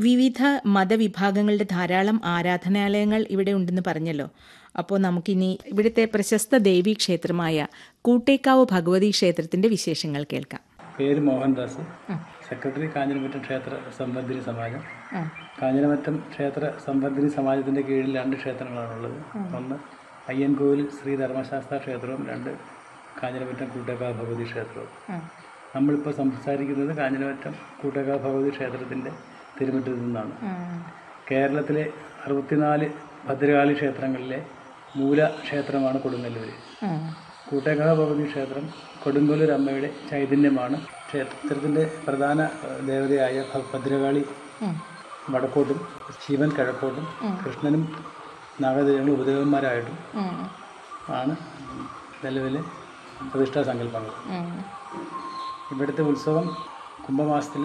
വിവിധ മതവിഭാഗങ്ങളുടെ ധാരാളം ആരാധനാലയങ്ങൾ ഇവിടെ ഉണ്ടെന്ന് പറഞ്ഞല്ലോ അപ്പോൾ നമുക്കിനി ഇവിടുത്തെ പ്രശസ്ത ദേവീ ക്ഷേത്രമായ കൂട്ടേക്കാവ് ഭഗവതി ക്ഷേത്രത്തിന്റെ വിശേഷങ്ങൾ കേൾക്കാം പേര് മോഹൻദാസ് സെക്രട്ടറി കാഞ്ഞിരമറ്റം ക്ഷേത്ര സംബന്ധിനി സമാജം കാഞ്ഞിരമറ്റം ക്ഷേത്ര സംബന്ധിനി സമാജത്തിൻ്റെ കീഴിൽ രണ്ട് ക്ഷേത്രങ്ങളാണുള്ളത് ഒന്ന് അയ്യൻകോവിൽ ശ്രീ ധർമ്മശാസ്ത്ര ക്ഷേത്രവും രണ്ട് കാഞ്ഞിരമറ്റം കൂട്ടേക്കാവ് ഭഗവതി ക്ഷേത്രവും നമ്മളിപ്പോൾ സംസാരിക്കുന്നത് കാഞ്ഞിരമറ്റം കൂട്ടേക്കാവ് ഭഗവതി ക്ഷേത്രത്തിൻ്റെ തിരുമുറ്റിൽ നിന്നാണ് കേരളത്തിലെ അറുപത്തിനാല് ഭദ്രകാളി ക്ഷേത്രങ്ങളിലെ മൂല ക്ഷേത്രമാണ് കൊടുങ്ങല്ലൂർ കൂട്ടേക്കാവ് ഭഗവതി ക്ഷേത്രം കൊടുങ്ങല്ലൂർ അമ്മയുടെ ചൈതന്യമാണ് ക്ഷേത്രത്തിൻ്റെ പ്രധാന ഏഹ്, ദേവതയായ ഭ- ഭദ്രകാളി വടക്കോട്ടും ശിവൻ കിഴക്കോട്ടും കൃഷ്ണനും നാഗദേവങ്ങളും ഉപദേവന്മാരായിട്ടും ആണ് നിലവിലെ പ്രതിഷ്ഠാ സങ്കല്പങ്ങൾ ഇവിടുത്തെ ഉത്സവം കുംഭമാസത്തിൽ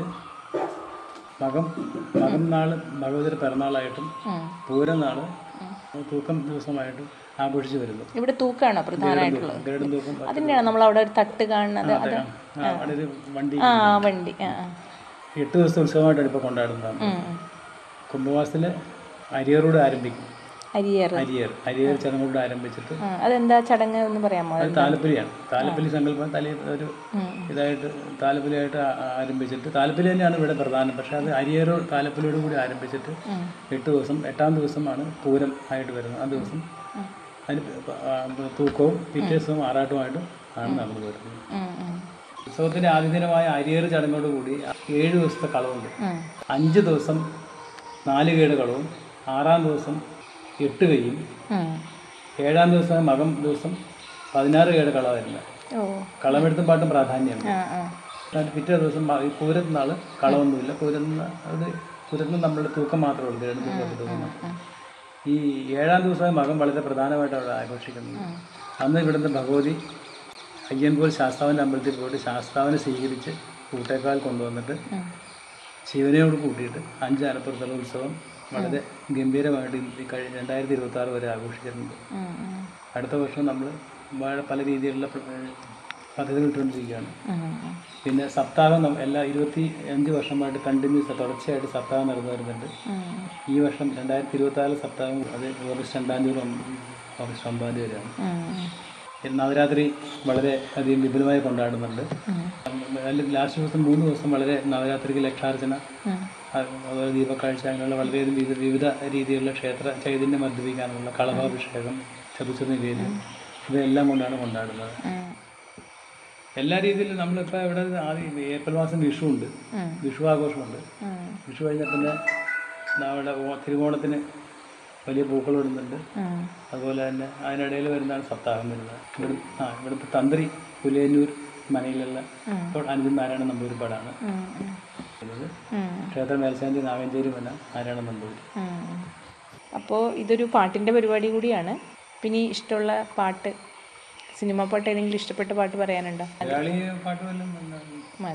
മകം മകം നാൾ ഭഗവതിയുടെ പിറന്നാളായിട്ടും പൂരം നാൾ തൂക്കം ദിവസമായിട്ടും ആഘോഷിച്ചു വരുന്നു ഇവിടെ തൂക്കാണോ പ്രധാനമായിട്ടുള്ളത് ഗരുഡൻ തൂക്കം അതിൻ്റെയാണ് നമ്മൾ അവിടെ ഒരു തട്ട് കാണുന്നത് അത് ആ, അവിടെ ഒരു വണ്ടി ആ വണ്ടി ആ ആ. എട്ട് ദിവസത്തെ ഉത്സവമായിട്ടാണ് ഇപ്പോൾ കൊണ്ടാടുന്നതാണ് ഉം, ഉം. കുംഭമാസത്തിൽ അരിയറോട് ആരംഭിക്കും അരിയേറ് അരിയർ അരിയർ ചടങ്ങോട് ആരംഭിച്ചിട്ട് ആ, അതെന്താ ചടങ്ങ് എന്ന് പറയാമോ അത് താലപ്പൊലിയാണ് താലപ്പൊലി സങ്കല്പം തലേ ഒരു ഇതായിട്ട് താലപ്പൊലിയായിട്ട് ആ- ആ- ആരംഭിച്ചിട്ട് താലപ്പൊലി തന്നെയാണ് ഇവിടെ പ്രധാനം പക്ഷേ അത് അരിയറോ താലപ്പൊലിയോട് കൂടി ആരംഭിച്ചിട്ട് എട്ട് ദിവസം എട്ടാം ദിവസമാണ് പൂരം ആയിട്ട് വരുന്നത് ആ ദിവസം അതിന് പ- ആ തൂക്കവും പിറ്റേ ദിവസവും ആറാട്ടുമായിട്ടും ആണ് നടന്നു വരുന്നത് ഉം, ഉം. ഉത്സവത്തിന്റെ ആദ്യ ദിനമായ അരിയേറ് ചടങ്ങോട് കൂടി ഏഴ് ദിവസത്തെ കളവുണ്ട് ഉം. അഞ്ച് ദിവസം നാല് കേട് കളവും ആറാം ദിവസം എട്ട് കൈയും ഉം. ഏഴാം ദിവസം മകം ദിവസം പതിനാറ് കേട് കളവായിരുന്നു ഓ കളമെടുത്തും പാട്ടും പ്രാധാന്യമാണ് ആ ആ എന്നാൽ പിറ്റേ ദിവസം മ- ഈ പൂരത്ത് നാൾ കളവൊന്നുമില്ല പൂരത്തിന് അത് പൂരത്തിന് നമ്മൾ തൂക്കം മാത്രമേ ഉള്ളൂ രണ്ട് തൂക്കത്തിൽ തൂക്കം ഈ ഏഴാം ദിവസം മകം വളരെ പ്രധാനമായിട്ട് അവിടെ ആഘോഷിക്കുന്നത് അന്ന് ഇവിടുന്ന് ഭഗവതി അയ്യൻകോൽ ശാസ്താവിൻ്റെ അമ്പലത്തിൽ പോയിട്ട് ശാസ്താവിനെ സ്വീകരിച്ച് കൂട്ടേക്കാൽ കൊണ്ടുവന്നിട്ട് ശിവനെയോട് കൂട്ടിയിട്ട് അഞ്ച് അനപ്പുറത്തുള്ള ഉത്സവം വളരെ ഗംഭീരമായിട്ട് ഈ കഴിഞ്ഞ രണ്ടായിരത്തി ഇരുപത്തി ആറ് വരെ ആഘോഷിച്ചിട്ടുണ്ട് ഉം, ഉം. അടുത്ത വർഷം നമ്മൾ വളരെ പല രീതിയിലുള്ള പ്ര- പദ്ധതികൾ ഇട്ടുകൊണ്ടിരിക്കുകയാണ് ഉം, ഉം. പിന്നെ സപ്താഹം നം- എല്ലാ ഇരുപത്തി അഞ്ച് വർഷമായിട്ട് കണ്ടിന്യൂസ് തുടർച്ചയായിട്ട് സപ്താഹം നടന്നു വരുന്നുണ്ട് ഉം. ഈ വർഷം രണ്ടായിരത്തി ഇരുപത്തി ആറ് സപ്താഹം അത് ഓഗസ്റ്റ് രണ്ടാം തീയതി മുതൽ ഓഗസ്റ്റ് ഒമ്പതാം തീയതി വരെയാണ് ഉം. ഈ നവരാത്രി വളരെ അധികം വിപുലമായി കൊണ്ടാടുന്നുണ്ട് അതിൽ ലാസ്റ്റ് ദിവസം മൂന്ന് ദിവസം വളരെ നവരാത്രിക്ക് ലക്ഷാർച്ചന ഉം. അത് അതുപോലെ ദീപക്കാഴ്ച അങ്ങനെയുള്ള വളരെയധികം വിവിധ വിവിധ രീതിയിലുള്ള ക്ഷേത്ര ചൈതന്യം വർദ്ധിപ്പിക്കാനുള്ള കളഭാഭിഷേകം ചതുച്ച നിവേദ്യം ഇവയെല്ലാം കൊണ്ടാണ് കൊണ്ടാടുന്നത് ഉം. എല്ലാ രീതിയിലും നമ്മളിപ്പോൾ ഇവിടെ ആദ്യം ഏപ്രിൽ മാസം വിഷു ഉണ്ട് ഉം. വിഷു ആഘോഷമുണ്ട് ഉം. വിഷു കഴിഞ്ഞാൽ പിന്നെ നമ്മുടെ ഓ- തിരുവോണത്തിന് വലിയ പൂക്കൾ ഇടുന്നുണ്ട് ഉം. അതുപോലെ തന്നെ അതിനിടയിൽ വരുന്നതാണ് സപ്താഹം വരുന്നത് ഇവിടെ ആ ഇവിടുത്തെ തന്ത്രി പുലേന്നൂർ മനയിലുള്ള ഇപ്പോൾ അനുജൻ നാരായണ നമ്പൂരിപ്പാടാണ് ഉം. ഉം. ഉള്ളത് ഉം. ക്ഷേത്ര മേൽശാന്തി നാഗഞ്ചേരി മന നാരായണ നമ്പൂരി ഉം. അപ്പോൾ ഇതൊരു പാട്ടിൻ്റെ പരിപാടി കൂടിയാണ് പിന്നെ ഈ ഇഷ്ടമുള്ള പാട്ട് സിനിമ പാട്ട് ഏതെങ്കിലും ഇഷ്ടപ്പെട്ട പാട്ട് പറയാനുണ്ടോ മലയാളി പാട്ട് വല്ലതും ഉണ്ടാവും.